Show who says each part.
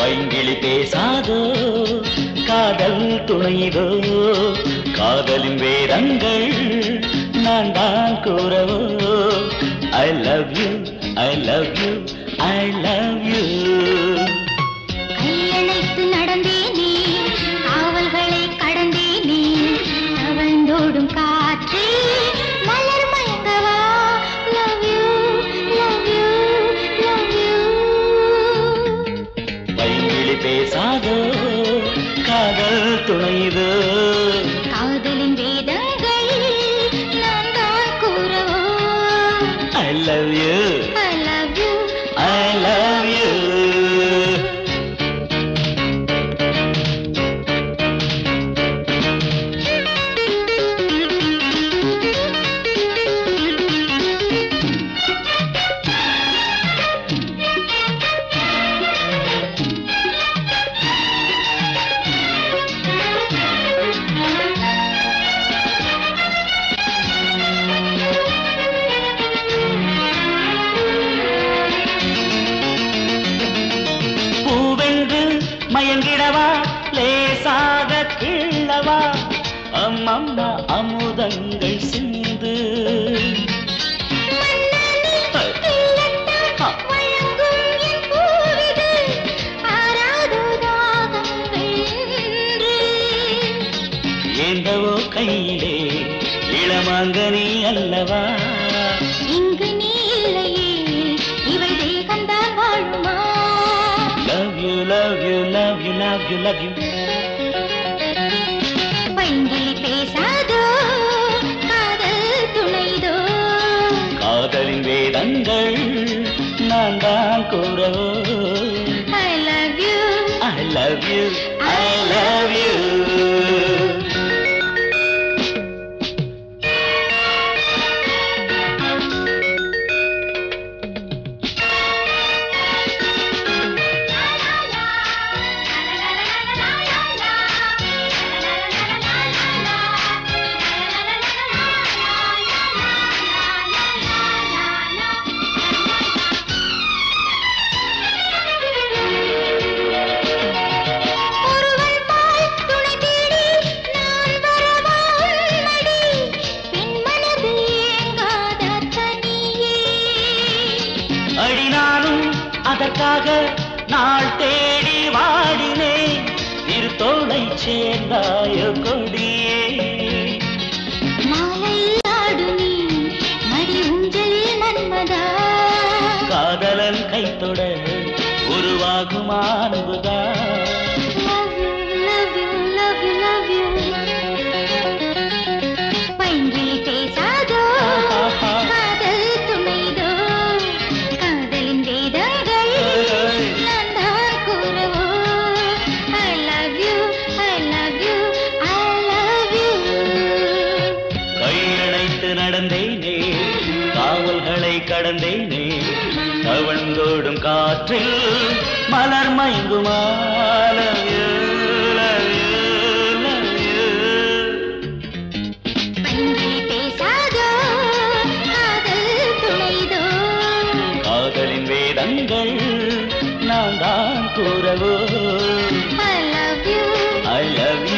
Speaker 1: பைங்கிளி பேசாதோ காதல் துணைதோ காதலின் வேதங்கள் நான் தான் கூறவோ I love you I love you I love you
Speaker 2: கையணைத்து நடந்தேனே காவல்களை கடந்தேனே தவழ்ந்தோடும் காற்றே மலர் மயங்கவா love you love you love you
Speaker 1: பைங்கிளி பேசாதோ காதல் துணைதோ
Speaker 2: காதலின் வேதங்கள் நான் தான் கூறவோ
Speaker 1: I love you
Speaker 2: I love you
Speaker 1: I love you பூவென்று மயங்கிடவா லேசாக கிள்ளவா அம்மம்மா அமுதங்கள் சிந்து
Speaker 2: கிள்ளத்தான் வழங்கும் என் பூவிது ஆராதோ தாகங்கள் என்று.
Speaker 1: ஏந்தவோ கையிலே இளமாங்கனி அல்லவா
Speaker 2: இங்கு நீ இல்லையே இவள் தேகம்தான் வாழுமா
Speaker 1: love you love you love you love you love you
Speaker 2: பைங்கிளி பேசாதோ காதல் துணைதோ
Speaker 1: காதலின் வேதங்கள் நான் தான் கூறவோ
Speaker 2: I love you
Speaker 1: I love you I love you
Speaker 2: ஒருவள் போல் துணை தேடி நான் வரவா உன்மடி பெண் மனது ஏங்காத தனியே
Speaker 1: அடி நானும் அதற்காக நாள் தேடி வாடினேன் திருத்தோளை சேர்ந்தாய கொடியே
Speaker 2: மாலையில் ஆடு நீ மடி ஊஞ்சலில் மன்மதா
Speaker 1: காதலன் கைத்தொட உருவாகும் அன்புதா
Speaker 2: Love you, love you, love you, love you. பைங்கிளி பேசாதோ காதல் துணைதோ காதலின் வேதங்கள் நான் தான் கூறவோ I love you, I love you, I love you.
Speaker 1: கையணைத்து நடந்தேனே காவல்களை கடந்தேனே தவழ்ந்தோடும் காற்றில் மலர் மயங்குமா love you, love you, love you.
Speaker 2: பைங்கிளி பேசாதோ காதல் துணைதோ
Speaker 1: காதலின் வேதங்கள் நான் தான் கூறவோ
Speaker 2: I love you
Speaker 1: I love